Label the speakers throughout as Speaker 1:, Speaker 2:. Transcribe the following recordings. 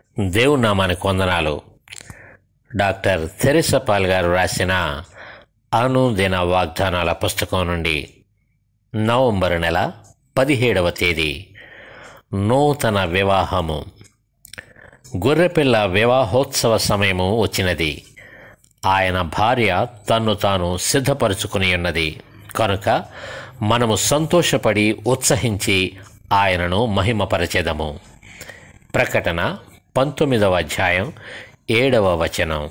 Speaker 1: దేవుని నామానికి వందనాలు డాక్టర్ తెరెసా పాల్ గారు రాసిన అనుదిన వాగ్దానాల పుస్తకం నుండి నవంబర్ నెల పదిహేడవ తేదీ నూతన వివాహము గొర్రెపిల్ల వివాహోత్సవ సమయము వచ్చినది ఆయన భార్య తన్ను తాను సిద్ధపరుచుకుని ఉన్నది కనుక మనము సంతోషపడి ఉత్సహించి ఆయనను మహిమపరచెదము ప్రకటన పంతొమ్మిదవ అధ్యాయం ఏడవ వచనం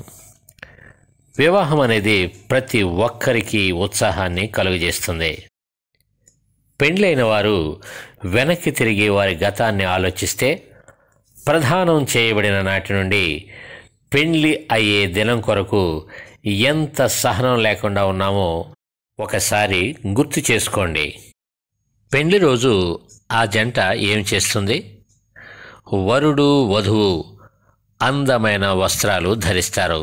Speaker 1: వివాహం అనేది ప్రతి ఒక్కరికి ఉత్సాహాన్ని కలుగజేస్తుంది పెండ్లైన వారు వెనక్కి తిరిగి వారి గతాన్ని ఆలోచిస్తే ప్రధానం చేయబడిన నాటి నుండి పెండ్లి అయ్యే దినం కొరకు ఎంత సహనం లేకుండా ఉన్నామో ఒకసారి గుర్తు చేసుకోండి పెండ్లి రోజు ఆ జంట ఏం చేస్తుంది వరుడు వధువు అందమైన వస్త్రాలు ధరిస్తారు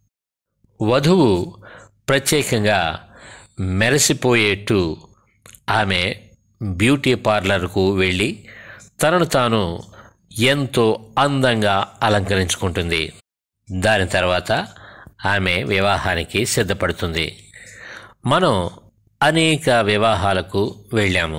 Speaker 1: వధువు ప్రత్యేకంగా మెరసిపోయేట్టు ఆమె బ్యూటీ పార్లర్కు వెళ్ళి తనను తాను ఎంతో అందంగా అలంకరించుకుంటుంది దాని తర్వాత ఆమె వివాహానికి సిద్ధపడుతుంది మనం అనేక వివాహాలకు వెళ్ళాము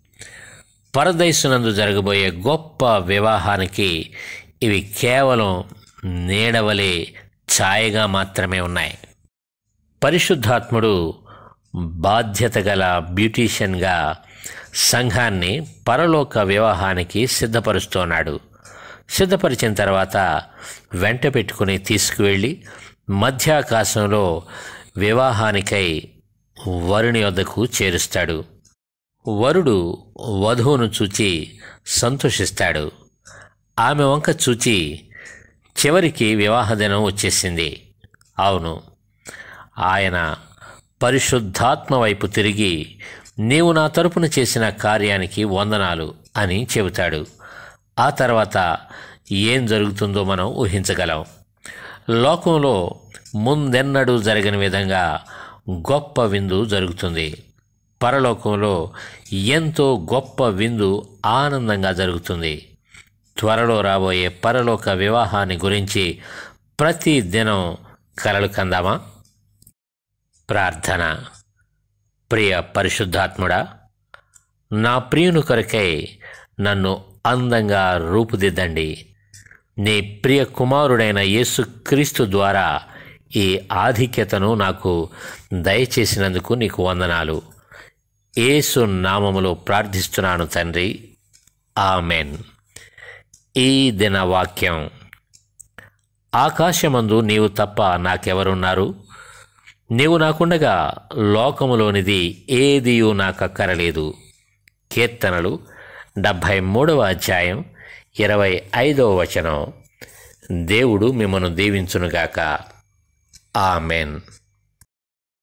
Speaker 1: పరదైసునందు జరగబోయే గొప్ప వివాహానికి ఇవి కేవలం నీడవలే ఛాయగా మాత్రమే ఉన్నాయి పరిశుద్ధాత్ముడు బాధ్యత గల బ్యూటీషియన్గా సంఘాన్ని పరలోక వివాహానికి సిద్ధపరుస్తున్నాడు సిద్ధపరిచిన తర్వాత వెంట పెట్టుకుని తీసుకువెళ్ళి మధ్యాకాశంలో వివాహానికై వరుని వద్దకు చేరుస్తాడు వరుడు వధువును చూచి సంతోషిస్తాడు ఆమె వంక చూచి చివరికి వివాహ దినం వచ్చేసింది అవును ఆయన పరిశుద్ధాత్మ వైపు తిరిగి నీవు నా తరపున చేసిన కార్యానికి వందనాలు అని చెబుతాడు ఆ తర్వాత ఏం జరుగుతుందో మనం ఊహించగలం లోకంలో ముందెన్నడూ జరగని విధంగా గొప్ప విందు జరుగుతుంది పరలోకంలో ఎంతో గొప్ప విందు ఆనందంగా జరుగుతుంది త్వరలో రాబోయే పరలోక వివాహాన్ని గురించి ప్రతి దినం కలలు కందామా ప్రార్థన ప్రియ పరిశుద్ధాత్ముడా నా ప్రియుని కొరకై నన్ను అందంగా రూపుదిద్దండి నీ ప్రియ కుమారుడైన యేసుక్రీస్తు ద్వారా ఈ ఆధిక్యతను నాకు దయచేసినందుకు నీకు వందనాలు యేసు నామములో ప్రార్థిస్తున్నాను తండ్రి ఆమెన్ ఈ దిన వాక్యం ఆకాశమందు నీవు తప్ప నాకెవరున్నారు నీవు నాకుండగా లోకములోనిది ఏదియూ నాకక్కరలేదు కీర్తనలు డెబ్భై మూడవ అధ్యాయం ఇరవై ఐదవ వచనం దేవుడు మిమ్మను దీవించునుగాక ఆమెన్